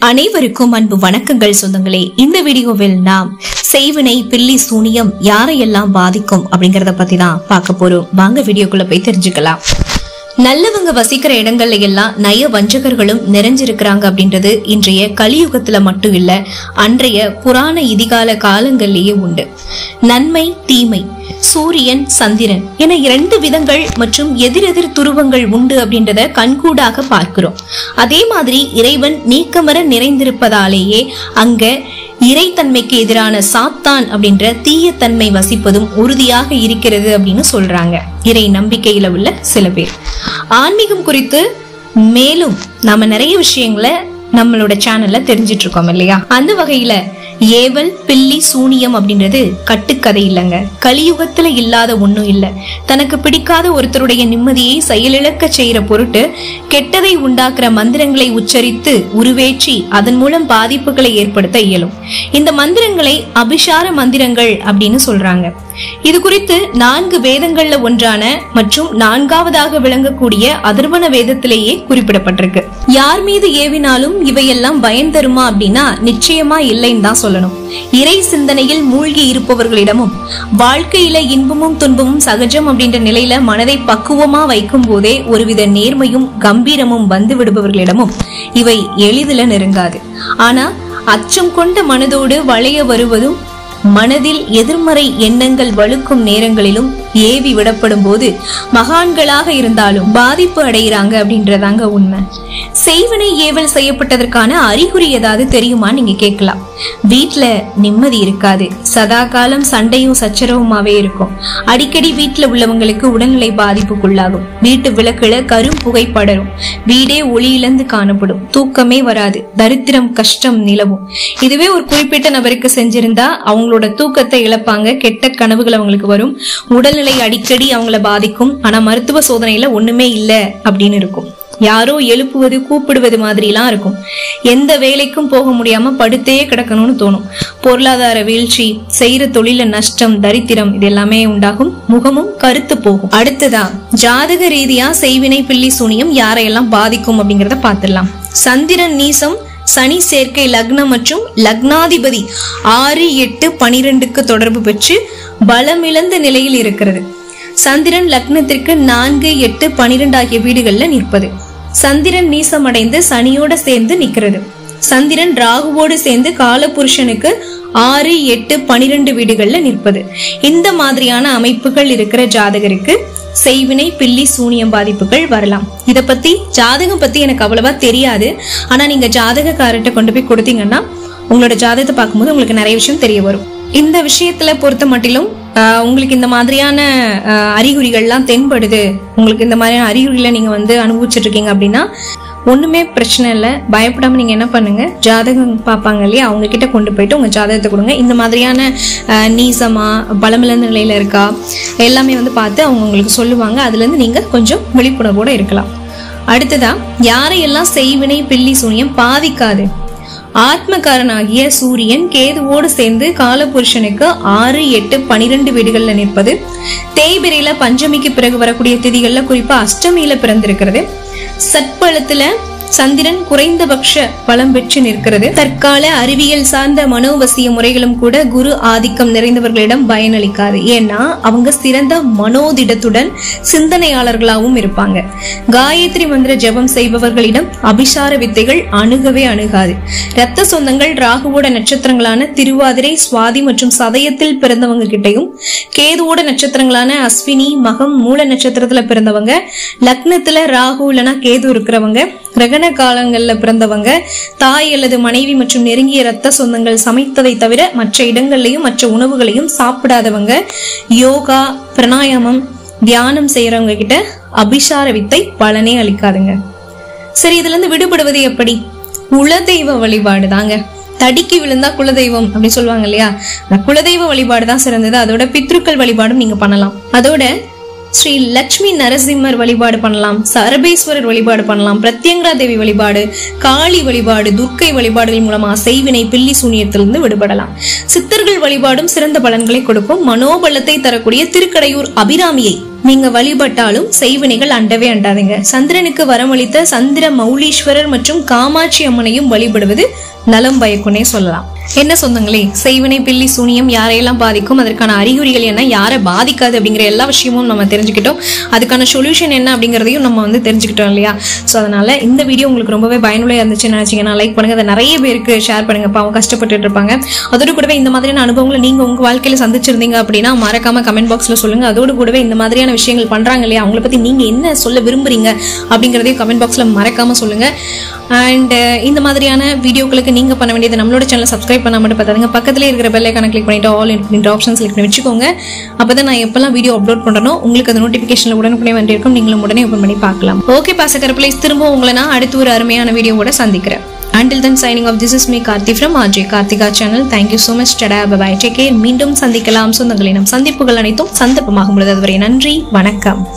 அனைவருக்கும் அன்பு வணக்கங்கள் சொந்தங்களே இந்த வீடியோவில் நாம் செய்வினை பில்லி சூனியம் யாரையெல்லாம் பாதிக்கும் அப்படிங்கறத பத்தி தான் பார்க்க போறோம் வாங்க வீடியோக்குள்ள போய் தெரிஞ்சுக்கலாம் நல்லவங்க வசிக்கிற இடங்கள்ல எல்லாம் நய வஞ்சகர்களும் நிறைஞ்சிருக்கிறாங்க அப்படின்றது இன்றைய கலியுகத்துல மட்டும் இல்ல அன்றைய புராண இதிகால காலங்கள்லயே உண்டு நன்மை தீமை சூரியன் சந்திரன் என இரண்டு விதங்கள் மற்றும் எதிரெதிர் துருவங்கள் உண்டு அப்படின்றத கண்கூடாக பார்க்கிறோம் அதே மாதிரி இறைவன் நீக்கமர நிறைந்திருப்பதாலேயே அங்க இறைத்தன்மைக்கு எதிரான சாத்தான் அப்படின்ற தீயத்தன்மை வசிப்பதும் உறுதியாக இருக்கிறது அப்படின்னு சொல்றாங்க இறை நம்பிக்கையில உள்ள சில பேர் ஆன்மீகம் குறித்து மேலும் நாம நிறைய விஷயங்களை நம்மளோட சேனல்ல தெரிஞ்சிட்டு இருக்கோம் இல்லையா அந்த வகையில ஏவல் பில்லி சூனியம் அப்படின்றது கட்டுக்கதை இல்லைங்க கலியுகத்துல இல்லாத ஒண்ணும் இல்ல தனக்கு பிடிக்காத ஒருத்தருடைய நிம்மதியை செயலிழக்க செய்யற பொருட்டு கெட்டதை உண்டாக்குற மந்திரங்களை உச்சரித்து உருவேற்றி அதன் மூலம் பாதிப்புகளை ஏற்படுத்த இயலும் இந்த மந்திரங்களை அபிஷார மந்திரங்கள் அப்படின்னு சொல்றாங்க இது குறித்து நான்கு வேதங்கள்ல ஒன்றான மற்றும் நான்காவதாக விளங்கக்கூடிய அதர்வன வேதத்திலேயே குறிப்பிடப்பட்டிருக்கு யார் மீது ஏவினாலும் இவையெல்லாம் பயன் தருமா அப்படின்னா நிச்சயமா இல்லைன்னு தான் சொல்லணும் இறை சிந்தனையில் மூழ்கி இருப்பவர்களிடமும் வாழ்க்கையில இன்பமும் துன்பமும் சகஜம் அப்படின்ற நிலையில மனதை பக்குவமா வைக்கும் போதே ஒருவித நேர்மையும் கம்பீரமும் வந்து விடுபவர்களிடமும் இவை எளிதில நெருங்காது ஆனா அச்சம் கொண்ட மனதோடு வளைய வருவதும் மனதில் எதிர்மறை எண்ணங்கள் வலுக்கும் நேரங்களிலும் ஏவி விடப்படும் போது மகான்களாக இருந்தாலும் பாதிப்பு அடைகிறாங்க அப்படின்றதாங்க உண்மை செய்வினை ஏவல் செய்யப்பட்டதற்கான அறிகுறி ஏதாவது தெரியுமா நீங்க கேட்கலாம் வீட்ல நிம்மதி இருக்காது சதா காலம் சண்டையும் சச்சரவுமாவே இருக்கும் அடிக்கடி வீட்ல உள்ளவங்களுக்கு உடல்நிலை பாதிப்புக்குள்ளாகும் வீட்டு விளக்குல கரும் புகை படரும் வீடே ஒளி இழந்து காணப்படும் தூக்கமே வராது தரித்திரம் கஷ்டம் நிலவும் இதுவே ஒரு குறிப்பிட்ட நபருக்கு செஞ்சிருந்தா அவங்களோட தூக்கத்தை இழப்பாங்க கெட்ட கனவுகள் அவங்களுக்கு வரும் உடல்நிலை அடிக்கடி அவங்கள பாதிக்கும் ஆனா மருத்துவ சோதனையில ஒண்ணுமே இல்ல அப்படின்னு இருக்கும் யாரோ எழுப்புவது கூப்பிடுவது மாதிரிலாம் இருக்கும் எந்த வேலைக்கும் போக முடியாம படுத்தே கிடக்கணும்னு தோணும் பொருளாதார வீழ்ச்சி செய்யற தொழில நஷ்டம் தரித்திரம் இது எல்லாமே உண்டாகும் முகமும் கருத்து போகும் அடுத்ததா ஜாதக ரீதியா செய்வினை பில்லி சூனியம் யாரையெல்லாம் பாதிக்கும் அப்படிங்கறத பார்த்துடலாம் சந்திரன் நீசம் சனி சேர்க்கை லக்னம் மற்றும் லக்னாதிபதி ஆறு எட்டு பனிரெண்டுக்கு தொடர்பு பெற்று பலமிழந்த நிலையில் இருக்கிறது சந்திரன் லக்னத்திற்கு நான்கு எட்டு பனிரெண்டு ஆகிய வீடுகள்ல நிற்பது சந்திரன் நீசமடைந்து சனியோட சேர்ந்து நிக்கிறது சந்திரன் ராகுவோடு சேர்ந்து காலபுருஷனுக்கு ஆறு எட்டு பனிரெண்டு வீடுகள்ல நிற்பது இந்த மாதிரியான அமைப்புகள் இருக்கிற ஜாதகருக்கு செய்வினை பில்லி சூனியம் பாதிப்புகள் வரலாம் இத பத்தி ஜாதகம் பத்தி எனக்கு அவ்வளவா தெரியாது ஆனா நீங்க ஜாதகக்காரர்கிட்ட கொண்டு போய் கொடுத்தீங்கன்னா உங்களோட ஜாதகத்தை பார்க்கும்போது உங்களுக்கு நிறைய விஷயம் தெரிய வரும் இந்த விஷயத்துல பொறுத்த மட்டிலும் ஆஹ், உங்களுக்கு இந்த மாதிரியான ஆஹ், அறிகுறிகள்லாம் தென்படுது உங்களுக்கு இந்த மாதிரியான அறிகுறிகளை நீங்க வந்து அனுபவிச்சுட்டு இருக்கீங்க அப்படின்னா ஒண்ணுமே பிரச்சனை இல்லை பயப்படாம நீங்க என்ன பண்ணுங்க ஜாதகம் பார்ப்பாங்க இல்லையா அவங்க கிட்ட கொண்டு போயிட்டு உங்க ஜாதகத்தை கொடுங்க இந்த மாதிரியான ஆஹ், நீசமா பலமிழந்த நிலையில இருக்கா எல்லாமே வந்து பார்த்து அவங்க உங்களுக்கு சொல்லுவாங்க அதுல இருந்து நீங்க கொஞ்சம் விழிப்புணர்வோட இருக்கலாம் அடுத்ததா யாரையெல்லாம் செய்வினை பில்லி சூனியம் பாதிக்காது ஆத்மகாரனாகிய சூரியன் கேதுவோடு சேர்ந்து காலபுருஷனுக்கு ஆறு எட்டு பனிரெண்டு வீடுகள்ல நிற்பது தேய்பிரையில பஞ்சமிக்கு பிறகு வரக்கூடிய திதிகள்ல குறிப்பா அஷ்டமியில பிறந்திருக்கிறது சட்பலத்துல சந்திரன் குறைந்தபட்ச பலம் பெற்று நிற்கிறது தற்கால அறிவியல் சார்ந்த மனோவசிய முறைகளும் கூட குரு ஆதிக்கம் நிறைந்தவர்களிடம் பயனளிக்காது ஏன்னா அவங்க சிறந்த மனோதிடத்துடன் சிந்தனையாளர்களாகவும் இருப்பாங்க காயத்ரி மந்திர ஜெபம் செய்பவர்களிடம் அபிசார வித்தைகள் அணுகவே அணுகாது இரத்த சொந்தங்கள் ராகுவோட நட்சத்திரங்களான திருவாதிரை சுவாதி மற்றும் சதயத்தில் பிறந்தவங்க கிட்டையும் கேதுவோட நட்சத்திரங்களான அஸ்வினி மகம் மூல நட்சத்திரத்துல பிறந்தவங்க லக்னத்துல ராகு இல்லைன்னா கேது இருக்கிறவங்க கிரகண காலங்கள்ல பிறந்தவங்க தாய் அல்லது மனைவி மற்றும் நெருங்கிய ரத்த சொந்தங்கள் சமைத்ததை தவிர மற்ற இடங்கள்லயும் மற்ற உணவுகளையும் சாப்பிடாதவங்க யோகா பிராணாயாமம் தியானம் செய்யறவங்க கிட்ட அபிசார வித்தை பலனே அளிக்காதுங்க சரி இதுல இருந்து விடுபடுவது எப்படி குலதெய்வ வழிபாடு தாங்க தடிக்கு விழுந்தா குலதெய்வம் அப்படின்னு சொல்லுவாங்க இல்லையா அந்த குலதெய்வ வழிபாடு தான் சிறந்தது அதோட பித்ருக்கள் வழிபாடும் நீங்க பண்ணலாம் அதோட ஸ்ரீ லட்சுமி நரசிம்மர் வழிபாடு பண்ணலாம் சரபேஸ்வரர் வழிபாடு பண்ணலாம் பிரத்யங்கரா தேவி வழிபாடு காளி வழிபாடு துர்க்கை வழிபாடுகள் மூலமா செய்வினை பில்லி சூனியத்திலிருந்து விடுபடலாம் சித்தர்கள் வழிபாடும் சிறந்த பலன்களை கொடுக்கும் மனோபலத்தை தரக்கூடிய திருக்கடையூர் அபிராமியை நீங்க வழிபட்டாலும் செய்வினைகள் அண்டவே அண்டாதீங்க சந்திரனுக்கு வரமளித்த சந்திர மௌலீஸ்வரர் மற்றும் காமாட்சி அம்மனையும் வழிபடுவது நலம் பயக்குனே சொல்லலாம் என்ன சொந்தங்களே செய்வினை பில்லி சூனியம் யாரையெல்லாம் பாதிக்கும் அதற்கான அறிகுறிகள் என்ன யாரை பாதிக்காது அப்படிங்கிற எல்லா விஷயமும் நம்ம தெரிஞ்சுக்கிட்டோம் அதுக்கான சொல்யூஷன் என்ன அப்படிங்கிறதையும் நம்ம வந்து தெரிஞ்சுக்கிட்டோம் இல்லையா ஸோ அதனால இந்த வீடியோ உங்களுக்கு ரொம்பவே பயனுள்ள இருந்துச்சுன்னு நினைச்சீங்கன்னா லைக் பண்ணுங்க அதை நிறைய பேருக்கு ஷேர் பண்ணுங்க பாவம் கஷ்டப்பட்டுட்டு இருப்பாங்க அதோடு கூடவே இந்த மாதிரியான அனுபவங்களை நீங்க உங்க வாழ்க்கையில சந்திச்சிருந்தீங்க அப்படின்னா மறக்காம கமெண்ட் பாக்ஸ்ல சொல்லுங்க அதோடு கூடவே இந்த மாதிரியான விஷயங்கள் பண்றாங்க இல்லையா அவங்கள பத்தி நீங்க என்ன சொல்ல விரும்புறீங்க அப்படிங்கறதையும் கமெண்ட் பாக்ஸ்ல மறக்காம சொல்லுங்க அண்ட் இந்த மாதிரியான வீடியோக்களுக்கு நீங்க பண்ண வேண்டியது நம்மளோட சேனல் சப்ஸ்கிரைப் பண்ண மட்டும் பார்த்தாங்க பக்கத்துல இருக்கிற பெல் ஐக்கான கிளிக் பண்ணிட்டு ஆல் இந்த ஆப்ஷன் செலக்ட் பண்ணி வச்சுக்கோங்க அப்பதான் நான் எப்பெல்லாம் வீடியோ அப்லோட் பண்றனோ உங்களுக்கு அந்த நோட்டிபிகேஷன்ல உடனுக்குடனே வேண்டியிருக்கும் நீங்களும் உடனே ஓப்பன் பண்ணி பார்க்கலாம் ஓகே பாசக்கரப்பிள்ளை திரும்ப உங்களை நான் அடுத்து ஒரு அருமையான வீடியோவோட சந்திக்கிறேன் Until then signing off this is me Karthi from RJ Karthika channel thank you so much tada bye bye take care மீண்டும் சந்திக்கலாம் சொந்தங்களை நம் சந்திப்புகள் அனைத்தும் சந்தர்ப்பமாகும் பொழுது அதுவரை நன்றி வணக்கம்